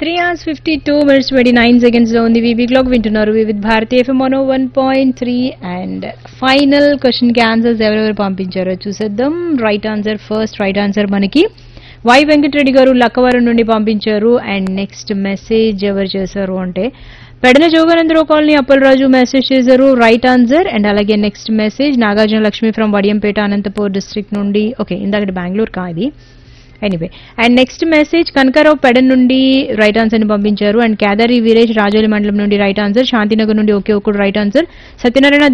three hours fifty two minutes twenty nine seconds లో ఉంది VV clock వింటున్నారు Vividh Bharati FM మనో one point three and final question కి answers ఎవరెవరు పంపించారో చూసేద్దాం right answer first right answer మనకి వై వెంకటరెడ్డి గారు లక్కవరం నుండి పంపించారు అండ్ నెక్స్ట్ మెసేజ్ ఎవరు చేశారు అంటే పెడన జోగానందరావు కాలనీ అప్పలరాజు మెసేజ్ చేశారు రైట్ ఆన్సర్ అండ్ అలాగే next message Nagarjuna Lakshmi from Vadiyampeta Anantapur district నుండి ఓకే ఇందాక బెంగళూరు కా ఇది anyway and next message Kanakarao Pedana నుండి రైట్ ఆన్సర్ ని పంపించారు అండ్ కేదారి వీరేష్ రాజోలి మండలం నుండి రైట్ ఆన్సర్ శాంతినగర్ నుండి ఒకే ఒకటి రైట్ ఆన్సర్ సత్యనారాయణ